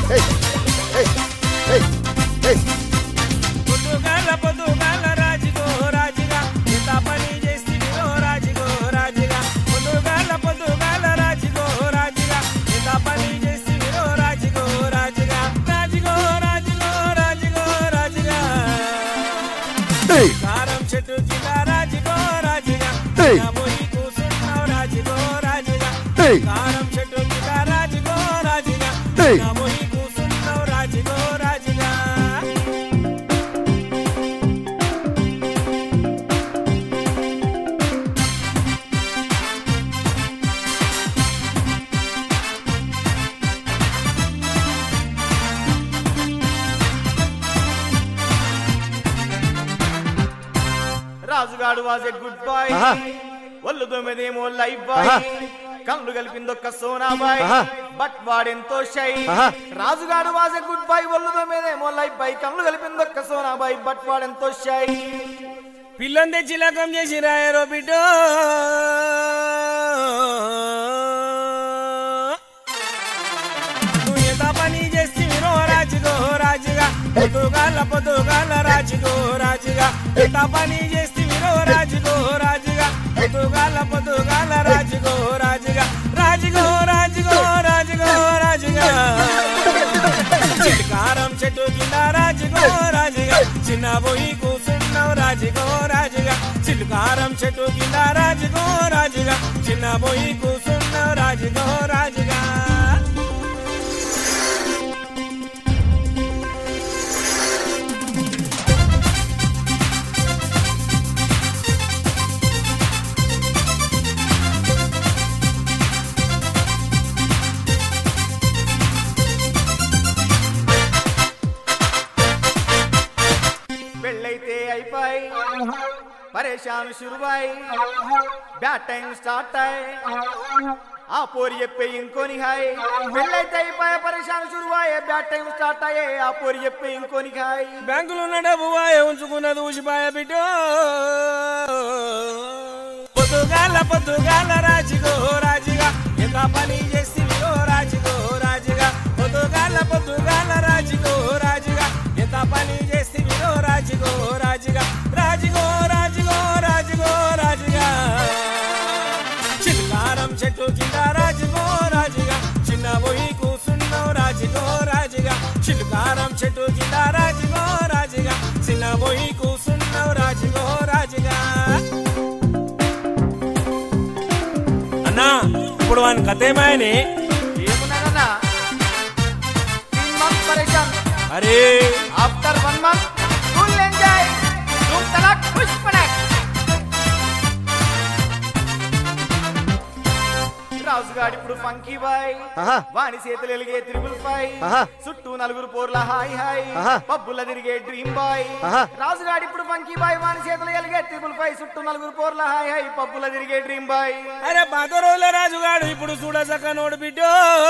పొద్దుగాల పొద్దుగాల రాజుగో రాజుగా ఎంత పని చేస్తివిరో రాజుగో రాజుగా పొద్దుగాల పొద్దుగాల రాజుగో రాజుగా ఎంత పని చేస్తివిరో రాజుగో రాజుగా రాజుగో రాజుగో రాజుగో రాజుగా కారం చెట్టు కింద రాజుగో రాజుగా Hey. నా పోయి కూసున్నావు రాజుగో రాజుగా Hey. కారం చెట్టు కింద రాజుగో రాజుగా Hey. నా పోయి కూసున్నావు రాజుగో రాజుగా రాజుగాడు వాజ్ ఎ గుడ్ బాయ్ ఆహా. ఒళ్ళు తొమ్మిదేమో లైఫ్ బాయ్ ఆహా. కళ్ళు కలిపిందొక్క సోనా బాయ్ ఆహా. బట్ వాడెంతో షై ఆహా. రాజుగాడు వాజ్ ఎ గుడ్ బాయ్ ఒళ్ళు తొమ్మిదేమో లైఫ్ బాయ్ కళ్ళు కలిపిందొక్క సోనా బాయ్ బట్ వాడెంతో షై పిల్లని తెచ్చి లకం చేసి రాయరో బిడ్డో నువ్వు ఎంత పని చేస్తివిరో రాజుగో రాజుగా పొద్దుగాల పొద్దుగాల రాజుగో రాజుగా ఎంత పని చేస్తివిరో రాజుగో రాజుగా పొద్దుగాల పొద్దుగాల రాజుగో రాజుగా రాజుగో రాజుగో రాజుగో రాజుగా చిట్కారం చెట్టు కింద రాజుగో రాజుగా చిన్న పోయి కూసున్నావు రాజుగో రాజుగా చిల్కారం చెట్టు కింద రాజుగో రాజుగా చిన్న పోయి కూసున్నావు రాజుగో రాజుగా పెళ్ళైతే అయిపోయి పరేషాన్ షురుబాయ్ బ్యాట్ టైం స్టార్ట్ అయ్యి ఆ పోరి చెప్పే ఇంకోని హాయ్ పెళ్ళైతే అయిపోయి పరేషాన్ షురుబాయ్ బ్యాట్ టైం స్టార్ట్ అయ్యే ఆ పోరి చెప్పే ఇంకోని హాయ్ బ్యాంకులో ఉన్న డబ్బు వాయ ఉంచుకున్నది ఊసిపాయ బిడ్డో పొద్దుగాల పొద్దుగాల రాజుగో రాజుగా ఎంత పని చేస్తివిరో రాజుగో రాజుగా పొద్దుగాల పొద్దుగాల రాజుగో రాజుగా ఎంత పని చేస్తివిరో రాజుగో రాజుగా రాజుగో రాజుగో రాజుగో రాజుగా చిల్కారం చెట్టు కింద రాజుగో రాజుగా చిన్న పోయి కూసున్నావు రాజుగో రాజుగా చిల్కారం చెట్టు కింద రాజుగో రాజుగా చిన్న పోయి కూసున్నావు రాజుగో రాజుగా అన్నా ఇప్పుడు వాని కథ ఏమాయని ఏమున్నానన్నా త్రీ మంత్ పరేషాన్ అరే after one month full enjoy ధూమ్ తలాక్ పుష్ పడాక్ రాజుగాడి ఇప్పుడు ఫంకీ బాయ్ ఆహా. వాణి చేతులు ఎలిగే త్రిబుల్ ఫైవ్ ఆహా. చుట్టూ నలుగురు పోర్ల హాయ్ హాయ్ ఆహా. పబ్బుల తిరిగే డ్రీమ్ బాయ్ ఆహా. రాజుగాడి ఇప్పుడు ఫంకీ బాయ్ వాణి చేతులు ఎలిగే త్రిబుల్ ఫైవ్ చుట్టూ నలుగురు పోర్ల హాయ్ హాయ్ పబ్బుల తిరిగే డ్రీమ్ బాయ్ అరే పాత రోజుల రాజుగాడు ఇప్పుడు చూడసక్క నోడు బిడ్డో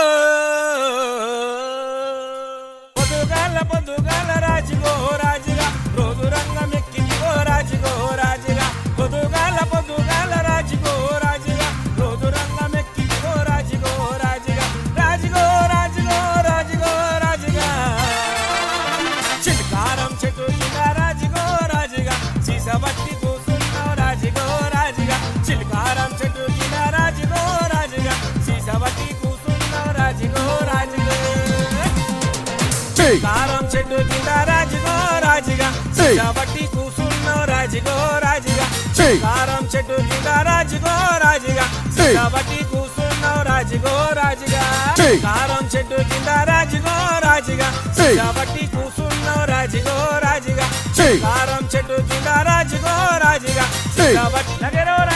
పొద్దుగాల పొద్దుగాల రాజుగో రాజుగా రోజు రంగం ఎక్కిందిగో రాజుగో రాజుగా పొద్దుగాల పొద్దుగాల రాజుగో రాజుగా రోజు రంగం ఎక్కిందిగో రాజుగో రాజుగా రాజుగో రాజుగో రాజుగో రాజుగా చిల్కారం చెట్టు కింద రాజుగో రాజుగా సీసబట్టి కూసున్నావు రాజుగో రాజుగా చిల్కారం చెట్టు కింద రాజుగో రాజుగా సీసబట్టి కూసున్నావు రాజుగో రాజుగా కారం చెట్టు కింద రాజుగో రాజుగా సీసబట్టి కూసున్నావు రాజుగో రాజుగా కారం చెట్టు కింద రాజుగో రాజుగా సీసబట్టి కూసున్నావు రాజుగో రాజుగా కారం చెట్టు కింద రాజుగో రాజుగా సీసబట్టి కూసున్నావు రాజుగో రాజుగా కారం చెట్టు కింద రాజుగో రాజుగా సీసబట్టి నగరో